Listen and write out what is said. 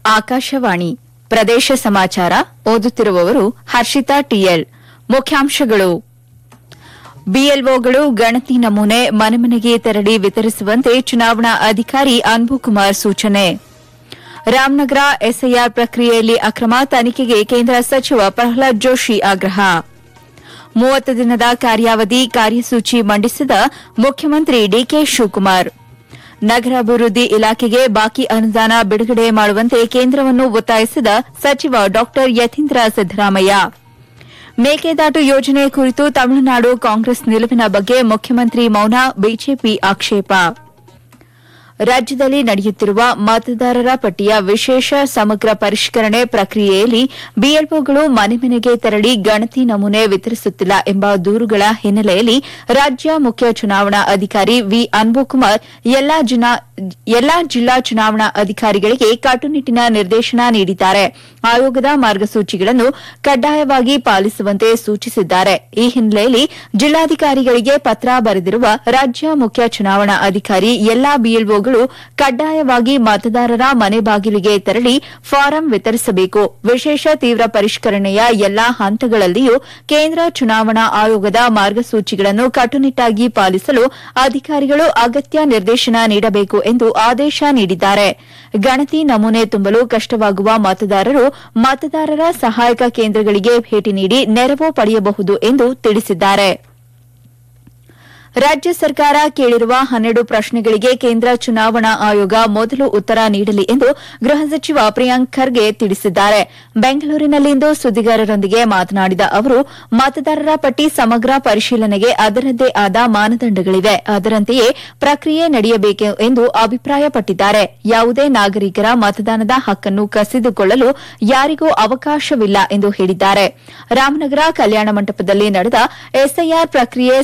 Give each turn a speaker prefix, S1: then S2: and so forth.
S1: ಆಕಾಶವಾಣಿ ಪ್ರದೇಶ ಸಮಾಚಾರ ಓದುತ್ತಿರುವವರು ಹರ್ಷಿತಾ ಟಿಎಲ್ ಮುಖ್ಯಾಂಶಗಳು ಬಿಎಲ್ಒಗಳು ಗಣತಿ ನಮೂನೆ ಮನೆ ಮನೆಗೆ ತೆರಳಿ ವಿತರಿಸುವಂತೆ ಚುನಾವಣಾ ಅಧಿಕಾರಿ ಅನ್ಬುಕುಮಾರ್ ಸೂಚನೆ ರಾಮನಗರ ಎಸ್ಐಆರ್ ಪ್ರಕ್ರಿಯೆಯಲ್ಲಿ ಅಕ್ರಮ ತನಿಖೆಗೆ ಕೇಂದ್ರ ಸಚಿವ ಪ್ರಹ್ಲಾದ್ ಜೋಶಿ ಆಗ್ರಹ ಮೂವತ್ತು ದಿನದ ಕಾರ್ಯಾವಧಿ ಕಾರ್ಯಸೂಚಿ ಮಂಡಿಸಿದ ಮುಖ್ಯಮಂತ್ರಿ ಡಿಕೆ ಶಿವಕುಮಾರ್ ನಗರಾಭಿವೃದ್ಧಿ ಇಲಾಖೆಗೆ ಬಾಕಿ ಅನುದಾನ ಬಿಡುಗಡೆ ಮಾಡುವಂತೆ ಕೇಂದ್ರವನ್ನು ಒತ್ತಾಯಿಸಿದ ಸಚಿವ ಡಾ ಯತೀಂದ್ರ ಸಿದ್ದರಾಮಯ್ಯ ಮೇಕೆದಾಟು ಯೋಜನೆ ಕುರಿತು ತಮಿಳುನಾಡು ಕಾಂಗ್ರೆಸ್ ನಿಲುವಿನ ಬಗ್ಗೆ ಮುಖ್ಯಮಂತ್ರಿ ಮೌನ ಬಿಜೆಪಿ ಆಕ್ಷೇಪ ರಾಜ್ಯದಲ್ಲಿ ನಡೆಯುತ್ತಿರುವ ಮತದಾರರ ಪಟ್ಟಿಯ ವಿಶೇಷ ಸಮಗ್ರ ಪರಿಷ್ಕರಣೆ ಪ್ರಕ್ರಿಯೆಯಲ್ಲಿ ಬಿಎಲ್ಒಗಳು ಮನೆ ಮನೆಗೆ ತೆರಳಿ ಗಣತಿ ನಮೂನೆ ವಿತರಿಸುತ್ತಿಲ್ಲ ಎಂಬ ದೂರುಗಳ ಹಿನ್ನೆಲೆಯಲ್ಲಿ ರಾಜ್ಯ ಮುಖ್ಯ ಚುನಾವಣಾ ಅಧಿಕಾರಿ ವಿ ಅನ್ಬುಕುಮಾರ್ ಎಲ್ಲಾ ಜುನಾ- ಎಲ್ಲಾ ಜಿಲ್ಲಾ ಚುನಾವಣಾ ಅಧಿಕಾರಿಗಳಿಗೆ ಕಟ್ಟುನಿಟ್ಟಿನ ನಿರ್ದೇಶನ ನೀಡಿದ್ದಾರೆ ಆಯೋಗದ ಮಾರ್ಗಸೂಚಿಗಳನ್ನು ಕಡ್ಡಾಯವಾಗಿ ಪಾಲಿಸುವಂತೆ ಸೂಚಿಸಿದ್ದಾರೆ ಈ ಹಿನ್ನೆಲೆಯಲ್ಲಿ ಜಿಲ್ಲಾಧಿಕಾರಿಗಳಿಗೆ ಪತ್ರ ಬರೆದಿರುವ ರಾಜ್ಯ ಮುಖ್ಯ ಚುನಾವಣಾ ಅಧಿಕಾರಿ ಎಲ್ಲಾ ಬಿಎಲ್ಒಗಳು ಕಡ್ಡಾಯವಾಗಿ ಮತದಾರರ ಮನೆ ಬಾಗಿಲಿಗೆ ತೆರಳಿ ಫಾರಂ ವಿತರಿಸಬೇಕು ವಿಶೇಷ ತೀವ್ರ ಪರಿಷ್ಕರಣೆಯ ಎಲ್ಲಾ ಹಂತಗಳಲ್ಲಿಯೂ ಕೇಂದ್ರ ಚುನಾವಣಾ ಆಯೋಗದ ಮಾರ್ಗಸೂಚಿಗಳನ್ನು ಕಟ್ಟುನಿಟ್ಟಾಗಿ ಪಾಲಿಸಲು ಅಧಿಕಾರಿಗಳು ಅಗತ್ಯ ನಿರ್ದೇಶನ ನೀಡಬೇಕು ಎಂದು ಆದೇಶ ನೀಡಿದ್ದಾರೆ ಗಣತಿ ನಮೂನೆ ತುಂಬಲು ಕಷ್ಟವಾಗುವ ಮತದಾರರು ಮತದಾರರ ಸಹಾಯಕ ಕೇಂದ್ರಗಳಿಗೆ ಭೇಟಿ ನೀಡಿ ನೆರವು ಪಡೆಯಬಹುದು ಎಂದು ತಿಳಿಸಿದ್ದಾರೆ ರಾಜ್ಯ ಸರ್ಕಾರ ಕೇಳಿರುವ ಹನ್ನೆರಡು ಪ್ರಶ್ನೆಗಳಿಗೆ ಕೇಂದ್ರ ಚುನಾವಣಾ ಆಯೋಗ ಮೊದಲು ಉತ್ತರ ನೀಡಲಿ ಎಂದು ಗೃಹ ಸಚಿವ ಪ್ರಿಯಾಂಕ್ ಖರ್ಗೆ ತಿಳಿಸಿದ್ದಾರೆ ಬೆಂಗಳೂರಿನಲ್ಲಿಂದು ಸುದ್ದಿಗಾರರೊಂದಿಗೆ ಮಾತನಾಡಿದ ಅವರು ಮತದಾರರ ಪಟ್ಟಿ ಸಮಗ್ರ ಪರಿಶೀಲನೆಗೆ ಅದರದ್ದೇ ಆದ ಮಾನದಂಡಗಳಿವೆ ಅದರಂತೆಯೇ ಪ್ರಕ್ರಿಯೆ ನಡೆಯಬೇಕು ಎಂದು ಅಭಿಪ್ರಾಯಪಟ್ಟಿದ್ದಾರೆ ಯಾವುದೇ ನಾಗರಿಕರ ಮತದಾನದ ಹಕ್ಕನ್ನು ಕಸಿದುಕೊಳ್ಳಲು ಯಾರಿಗೂ ಅವಕಾಶವಿಲ್ಲ ಎಂದು ಹೇಳಿದ್ದಾರೆ ರಾಮನಗರ ಕಲ್ಯಾಣ ಮಂಟಪದಲ್ಲಿ ನಡೆದ ಎಸ್ಐಆರ್ ಪ್ರಕ್ರಿಯೆ